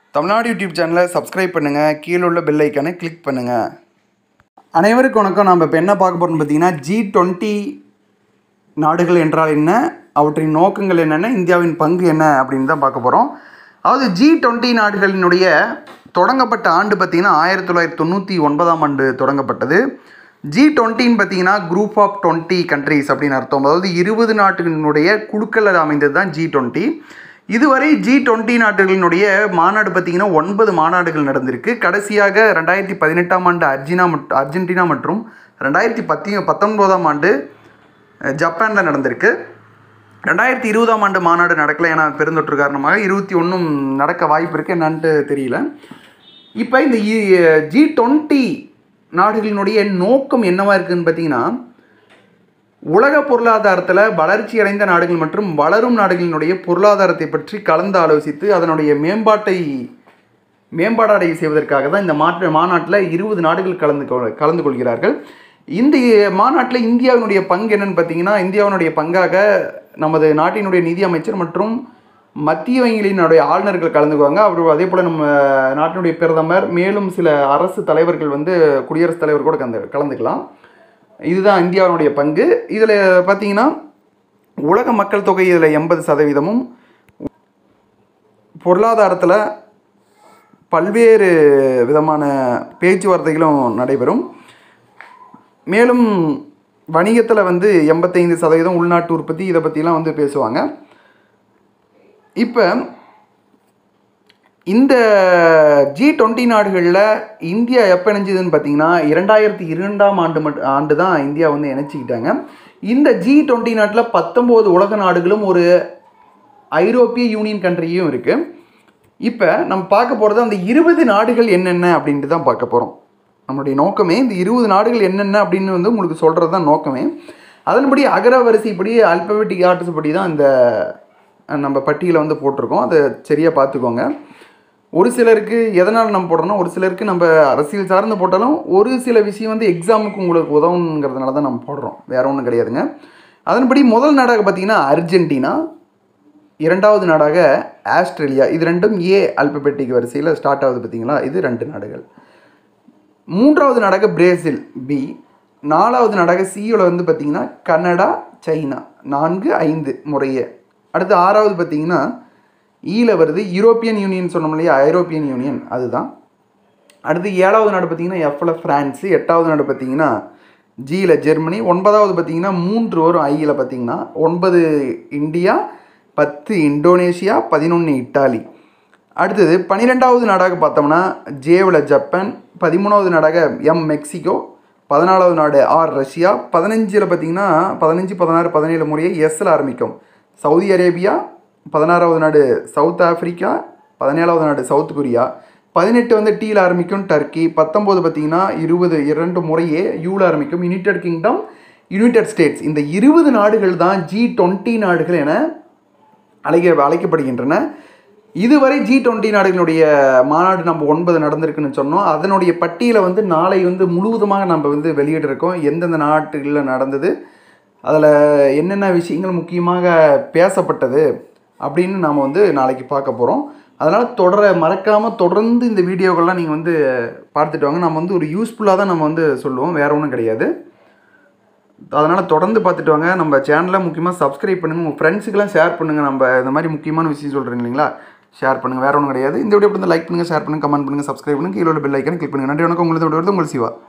Tamil Nadu YouTube சேனலை subscribe பண்ணுங்கள் கீழே உள்ள பெல் ஐக்கானை கிளிக் பண்ணுங்கள் அனைவருக்கும் வணக்கம் நம்ம இப்போ என்ன பார்க்க போகிறோம்னு பார்த்தீங்கன்னா ஜி டுவெண்ட்டி நாடுகள் என்றால் என்ன அவற்றின் நோக்கங்கள் என்னென்ன இந்தியாவின் பங்கு என்ன அப்படின்னு தான் பார்க்க போகிறோம் அதாவது ஜி டுவெண்ட்டி நாடுகளினுடைய தொடங்கப்பட்ட ஆண்டு பார்த்திங்கன்னா ஆயிரத்தி தொள்ளாயிரத்தி தொண்ணூற்றி ஒன்பதாம் ஆண்டு தொடங்கப்பட்டது ஜி டுவெண்ட்டின்னு பார்த்தீங்கன்னா குரூப் ஆஃப் டுவெண்ட்டி கண்ட்ரீஸ் அப்படின்னு அர்த்தம் அதாவது இருபது நாடுகளினுடைய குழுக்கள் அமைந்தது தான் ஜி டுவெண்ட்டி இதுவரை ஜி டுவெண்ட்டி நாடுகளினுடைய மாநாடு பார்த்திங்கன்னா ஒன்பது மாநாடுகள் நடந்திருக்கு கடைசியாக ரெண்டாயிரத்தி பதினெட்டாம் ஆண்டு அர்ஜினா மட் அர்ஜென்டினா மற்றும் ரெண்டாயிரத்தி பத்தி பத்தொன்பதாம் ஆண்டு ஜப்பானில் நடந்திருக்கு ரெண்டாயிரத்தி இருபதாம் ஆண்டு மாநாடு நடக்கல ஏன்னா பெருந்தொற்று காரணமாக இருபத்தி ஒன்றும் நடக்க வாய்ப்பு இருக்குது என்னான்ட்டு தெரியல இப்போ இந்த ஜி டுவெண்ட்டி நாடுகளினுடைய நோக்கம் என்னவா இருக்குதுன்னு பார்த்தீங்கன்னா உலக பொருளாதாரத்தில் வளர்ச்சி அடைந்த நாடுகள் மற்றும் வளரும் நாடுகளினுடைய பொருளாதாரத்தை பற்றி கலந்து ஆலோசித்து அதனுடைய மேம்பாட்டை மேம்பாடடைய செய்வதற்காக தான் இந்த மாற்று மாநாட்டில் இருபது நாடுகள் கலந்து கொ- கலந்து கொள்கிறார்கள் இந்த மாநாட்டில் இந்தியாவினுடைய பங்கு என்னன்னு பார்த்தீங்கன்னா இந்தியாவினுடைய பங்காக நமது நாட்டினுடைய நிதி அமைச்சர் மற்றும் மத்திய வங்கிகளினுடைய ஆளுநர்கள் கலந்துக்குவாங்க அவர் அதே போல் நம்ம நாட்டினுடைய பிரதமர் மேலும் சில அரசு தலைவர்கள் வந்து குடியரசுத் தலைவர் கூட கலந்து கலந்துக்கலாம் இதுதான் இந்தியாவினுடைய பங்கு இதில் பார்த்தீங்கன்னா உலக மக்கள் தொகை இதில் எண்பது சதவீதமும் பொருளாதாரத்தில் பல்வேறு விதமான பேச்சுவார்த்தைகளும் நடைபெறும் மேலும் வணிகத்தில் வந்து எண்பத்தைந்து சதவீதம் உள்நாட்டு உற்பத்தி இதை பற்றிலாம் வந்து பேசுவாங்க இப்போ இந்த ஜி டுவெண்ட்டி நாடுகளில் இந்தியா எப்போ இணைஞ்சதுன்னு பார்த்தீங்கன்னா இரண்டாயிரத்தி இரண்டாம் ஆண்டு மட் ஆண்டு தான் இந்தியா வந்து இணைச்சிக்கிட்டாங்க இந்த ஜி டுவெண்ட்டி நாட்டில் பத்தொம்போது உலக நாடுகளும் ஒரு ஐரோப்பிய யூனியன் கண்ட்ரியும் இருக்குது இப்போ நம்ம பார்க்க போகிறது அந்த இருபது நாடுகள் என்னென்ன அப்படின்ட்டு தான் பார்க்க போகிறோம் நம்மளுடைய நோக்கமே இந்த இருபது நாடுகள் என்னென்ன அப்படின்னு வந்து உங்களுக்கு சொல்கிறது தான் நோக்கமே அதன்படி அகர வரிசைப்படி அல்பபெட்டிக் ஆர்டர்ஸ் படி தான் இந்த அஹ், நம்ம பட்டியலை வந்து போட்டிருக்கோம் அதை சரியாக பார்த்துக்கோங்க ஒரு சிலருக்கு எதனால் நம்ம போடுறோம்னா ஒரு சிலருக்கு நம்ம அரசியல் சார்ந்து போட்டாலும் ஒரு சில விஷயம் வந்து எக்ஸாமுக்கு உங்களுக்கு உதவுங்கிறதுனால தான் நம்ம போடுறோம் வேற ஒன்றும் கிடையாதுங்க அதன்படி முதல் நாடாக பார்த்தீங்கன்னா அர்ஜென்டினா இரண்டாவது நாடாக ஆஸ்திரேலியா இது ரெண்டும் ஏ அல்பபெட்டிக் வரிசையில் ஸ்டார்ட் ஆகுது பார்த்தீங்களா இது ரெண்டு நாடுகள் மூன்றாவது நாடாக பிரேசில் பி நாலாவது நாடாக சியோவில் வந்து பார்த்தீங்கன்னா கனடா சைனா நான்கு ஐந்து முறையே அடுத்து ஆறாவது பார்த்தீங்கன்னா ஈல வருது யூரோப்பியன் யூனியன் சொன்னோம் இல்லையா ஐரோப்பியன் யூனியன் அதுதான் அடுத்து ஏழாவது நாடு பார்த்தீங்கன்னா எஃப்ல ஃப்ரான்ஸு எட்டாவது நாடு பார்த்தீங்கன்னா ஜியில் ஜெர்மனி ஒன்பதாவது பார்த்தீங்கன்னா மூன்று வரும் ஐயில் பார்த்தீங்கன்னா ஒன்பது இந்தியா பத்து இந்தோனேஷியா பதினொன்று இட்டாலி அடுத்தது பன்னிரெண்டாவது நாடாக பார்த்தோம்னா ஜேவில் ஜப்பான் பதிமூணாவது நாடாக எம் மெக்சிகோ பதினாலாவது நாடு ஆர் ரஷ்யா பதினஞ்சில் பார்த்தீங்கன்னா பதினஞ்சு பதினாறு பதினேழு முறையே எஸ்ஸில் ஆரம்பிக்கும் சவுதி அரேபியா பதினாறாவது நாடு சவுத் ஆப்பிரிக்கா பதினேழாவது நாடு சவுத் கொரியா பதினெட்டு வந்து டீயில் ஆரம்பிக்கும் டர்க்கி பத்தொம்போது பார்த்தீங்கன்னா இருபது இரண்டு முறையே யூவில் ஆரம்பிக்கும் யுனைடெட் கிங்டம் யுனைடெட் ஸ்டேட்ஸ் இந்த இருபது நாடுகள் தான் ஜி டுவெண்ட்டி நாடுகள் என அழைக்க அழைக்கப்படுகின்றன இதுவரை ஜி டுவெண்ட்டி நாடுகளுடைய மாநாடு நம்ம ஒன்பது நடந்திருக்குன்னு சொன்னோம் அதனுடைய பட்டியலை வந்து நாளை வந்து முழுவதுமாக நம்ம வந்து வெளியிட்டிருக்கோம் எந்தெந்த நாட்டுகளில் நடந்தது அதில் என்னென்ன விஷயங்கள் முக்கியமாக பேசப்பட்டது அப்படின்னு நாம் வந்து நாளைக்கு பார்க்க போகிறோம் அதனால் தொடர மறக்காமல் தொடர்ந்து இந்த வீடியோக்கள்லாம் நீங்கள் வந்து பார்த்துட்டு வாங்க நம்ம வந்து ஒரு யூஸ்ஃபுல்லாக தான் நம்ம வந்து சொல்லுவோம் வேறு ஒன்றும் கிடையாது அதனால் தொடர்ந்து பார்த்துட்டு வாங்க நம்ம சேனலை முக்கியமாக சப்ஸ்கிரைப் பண்ணுங்கள் உங்கள் ஃப்ரெண்ட்ஸுக்கெல்லாம் ஷேர் பண்ணுங்கள் நம்ம இந்த மாதிரி முக்கியமான விஷயம் சொல்கிறேன் இல்லைங்களா ஷேர் பண்ணுங்கள் வேறு ஒன்றும் கிடையாது இந்த வீடியோ வந்து லைக் பண்ணுங்கள் ஷேர் பண்ணுங்கள் கமெண்ட் பண்ணுங்கள் சப்ஸ்கிரைப் பண்ணுங்கள் கீழே உள்ள பெல் ஐக்கனை கிளிக் பண்ணுங்கள் நன்றி வணக்கம் உங்களுக்கு உங்கள் சிவா